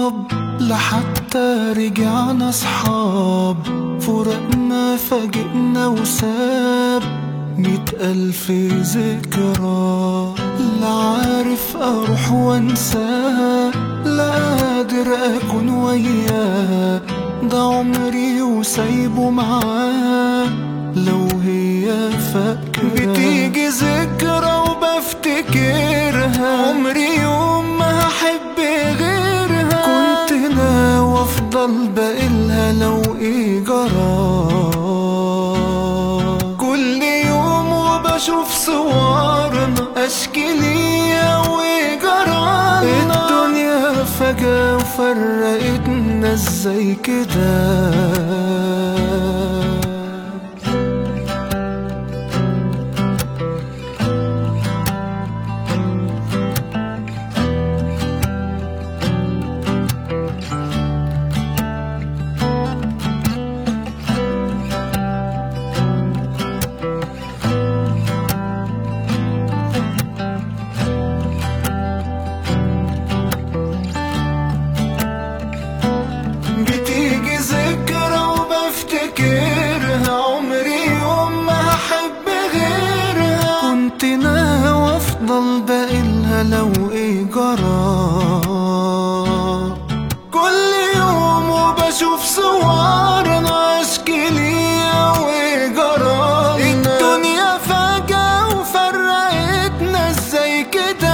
غاب لحتى رجعنا صحاب فراقنا فاجئنا وساب ميت ألف ذكرى لا عارف أروح وأنساه لا قادر أكون وياه ده عمري وسايبه معاه لو هي فاكرة بتيجي ذكرى وبفتكرها عمري يوم ما هحب غيرها كنت ناوي افضل بقيلها لو ايه جرى كل يوم وبشوف صورنا اشكي ليا وجرانا الدنيا فجأة وفرقتنا ازاي كده بتيجي ذكرى وبفتكرها عمري يوم ما هحب غيرها كنت ناوي افضل بقيلها لو ايه جرى كل يوم وبشوف صورنا اشكي ليا وجرانا الدنيا فجأة وفرقتنا ازاي كده